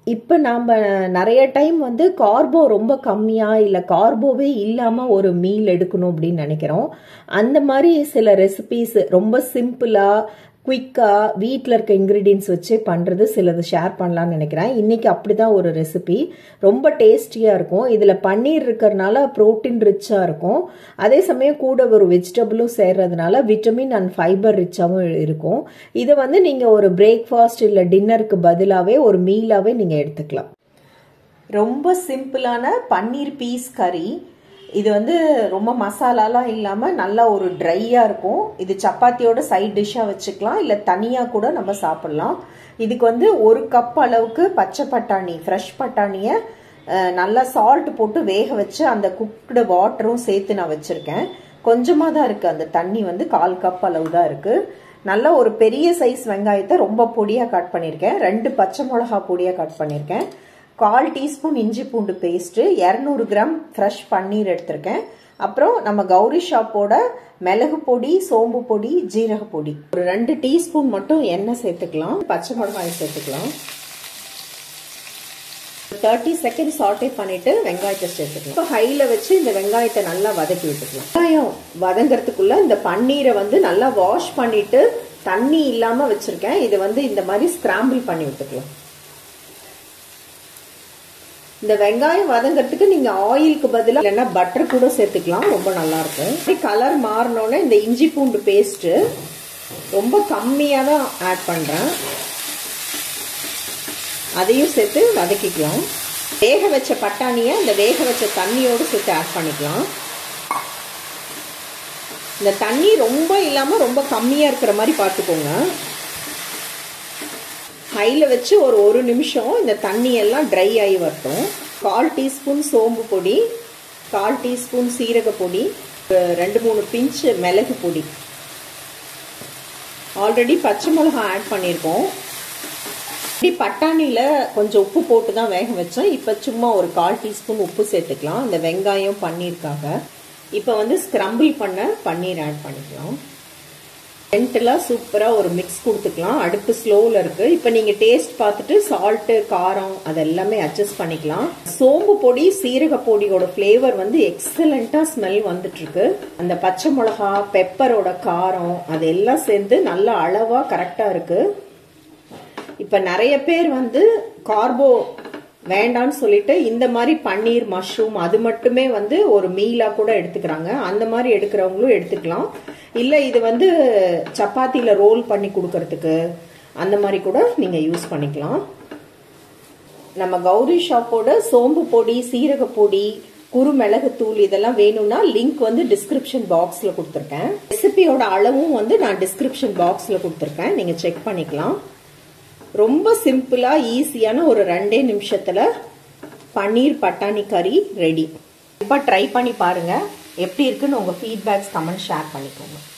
இப்போ நாம் நிறைய டைம் வந்து கார்போ ரொம்ப கம்மியாக இல்லை கார்போவே இல்லாமல் ஒரு மீல் எடுக்கணும் அப்படின்னு நினைக்கிறோம் அந்த மாதிரி சில ரெசிபீஸ் ரொம்ப சிம்பிளாக குயிக்காக வீட்டில் இருக்க இன்க்ரீடியன்ஸ் வச்சு பண்ணுறது சிலது ஷேர் பண்ணலான்னு நினைக்கிறேன் இன்றைக்கி அப்படி தான் ஒரு ரெசிபி ரொம்ப டேஸ்டியாக இருக்கும் இதில் பன்னீர் இருக்கிறதுனால ப்ரோட்டீன் ரிச்சாக இருக்கும் அதே சமயம் கூட ஒரு வெஜிடபிளும் சேர்றதுனால விட்டமின் அண்ட் ஃபைபர் ரிச்சாகவும் இருக்கும் இதை வந்து நீங்கள் ஒரு பிரேக்ஃபாஸ்ட் இல்லை டின்னருக்கு பதிலாகவே ஒரு மீலாகவே நீங்கள் எடுத்துக்கலாம் ரொம்ப சிம்பிளான பன்னீர் பீஸ் கறி இது வந்து ரொம்ப மசாலாலாம் இல்லாமல் நல்லா ஒரு ட்ரையாக இருக்கும் இது சப்பாத்தியோட சைட் டிஷ்ஷாக வச்சுக்கலாம் இல்லை தனியாக கூட நம்ம சாப்பிட்லாம் இதுக்கு வந்து ஒரு கப் அளவுக்கு பச்சை பட்டாணி ஃப்ரெஷ் பட்டாணியை நல்லா சால்ட் போட்டு வேக வச்சு அந்த குக்டு வாட்டரும் சேர்த்து நான் வச்சுருக்கேன் கொஞ்சமாக தான் இருக்குது அந்த தண்ணி வந்து கால் கப் அளவு தான் இருக்குது நல்ல ஒரு பெரிய சைஸ் வெங்காயத்தை ரொம்ப பொடியாக கட் பண்ணியிருக்கேன் ரெண்டு பச்சை மிளகா பொடியாக கட் பண்ணியிருக்கேன் கால் டீஸ்பூன் இஞ்சி பூண்டு பேஸ்ட்டு இரநூறு கிராம் ஃப்ரெஷ் பன்னீர் எடுத்திருக்கேன் அப்புறம் நம்ம கௌரி ஷாப்போட மிளகு பொடி சோம்பு பொடி ஜீரக பொடி ஒரு ரெண்டு டீஸ்பூன் மட்டும் எண்ணெய் சேர்த்துக்கலாம் பச்சை மிளகாய் சேர்த்துக்கலாம் தேர்ட்டி செகண்ட் சாட்டே பண்ணிட்டு வெங்காயத்தை சேர்த்துக்கலாம் இப்போ ஹையில் வச்சு இந்த வெங்காயத்தை நல்லா வதக்கி விட்டுக்கலாம் வெங்காயம் வதங்கிறதுக்குள்ள இந்த பன்னீரை வந்து நல்லா வாஷ் பண்ணிட்டு தண்ணி இல்லாமல் வச்சிருக்கேன் இதை வந்து இந்த மாதிரி ஸ்கிராம்பிள் பண்ணி விட்டுக்கலாம் இந்த வெங்காயம் வதங்கிறதுக்கு நீங்க ஆயிலுக்கு பதிலாக இல்லைன்னா பட்டர் கூட சேர்த்துக்கலாம் ரொம்ப நல்லா இருக்கும் கலர் மாறினோடனே இந்த இஞ்சி பூண்டு பேஸ்ட் ரொம்ப கம்மியாக தான் ஆட் பண்றேன் அதையும் சேர்த்து வதக்கிக்கலாம் வேக வச்ச பட்டாணியை இந்த வேக வச்ச தண்ணியோடு சேர்த்து ஆட் பண்ணிக்கலாம் இந்த தண்ணி ரொம்ப இல்லாமல் ரொம்ப கம்மியாக இருக்கிற மாதிரி பார்த்துக்கோங்க ஹையில் வச்சு ஒரு ஒரு நிமிஷம் இந்த தண்ணியெல்லாம் ட்ரை ஆகி வரட்டும் கால் டீஸ்பூன் சோம்பு பொடி கால் டீஸ்பூன் சீரக பொடி ரெண்டு மூணு பிஞ்சு மிளகு பொடி ஆல்ரெடி பச்சை மிளகா ஆட் பண்ணியிருக்கோம் இப்படி பட்டாணியில் கொஞ்சம் உப்பு போட்டு தான் வேக வச்சோம் இப்போ சும்மா ஒரு கால் டீஸ்பூன் உப்பு சேர்த்துக்கலாம் இந்த வெங்காயம் பன்னீருக்காக இப்போ வந்து ஸ்க்ரம்பிள் பண்ண பன்னீர் ஆட் பண்ணிக்கலாம் ஜென்டலாக சூப்பராக ஒரு மிக்ஸ் கொடுத்துக்கலாம் அடுப்பு ஸ்லோவில் இருக்குது இப்போ நீங்கள் டேஸ்ட் பார்த்துட்டு சால்ட்டு காரம் அதெல்லாமே அட்ஜஸ்ட் பண்ணிக்கலாம் சோம்பு பொடி சீரக பொடியோட ஃப்ளேவர் வந்து எக்ஸலண்ட்டாக ஸ்மெல் வந்துட்டுருக்கு அந்த பச்சை மிளகா பெப்பரோட காரம் அதெல்லாம் சேர்ந்து நல்ல அளவாக கரெக்டாக இருக்குது இப்போ நிறைய பேர் வந்து கார்போ வேண்டான்னு சொல்லிட்டு இந்த மாதிரி பன்னீர் மஷ்ரூம் அது மட்டுமே வந்து ஒரு மீலா கூட எடுத்துக்கிறாங்க அந்த மாதிரி எடுக்கிறவங்களும் எடுத்துக்கலாம் இல்லை இது வந்து சப்பாத்தியில் ரோல் பண்ணி கொடுக்கறதுக்கு அந்த மாதிரி கூட நீங்கள் யூஸ் பண்ணிக்கலாம் நம்ம கௌரி ஷாப்போட சோம்பு பொடி சீரக பொடி குறு மிளகு தூள் இதெல்லாம் வேணும்னா லிங்க் வந்து டிஸ்கிரிப்ஷன் பாக்ஸில் கொடுத்துருக்கேன் ரெசிபியோட அளவும் வந்து நான் டிஸ்கிரிப்ஷன் பாக்ஸில் கொடுத்துருக்கேன் நீங்கள் செக் பண்ணிக்கலாம் ரொம்ப சிம்பிளாக ஈஸியான ஒரு ரெண்டே நிமிஷத்தில் பன்னீர் பட்டாணி கறி ரெடி இப்போ ட்ரை பண்ணி பாருங்கள் எப்படி இருக்குன்னு உங்கள் ஃபீட்பேக்ஸ் கமெண்ட் ஷேர் பண்ணிக்கோங்க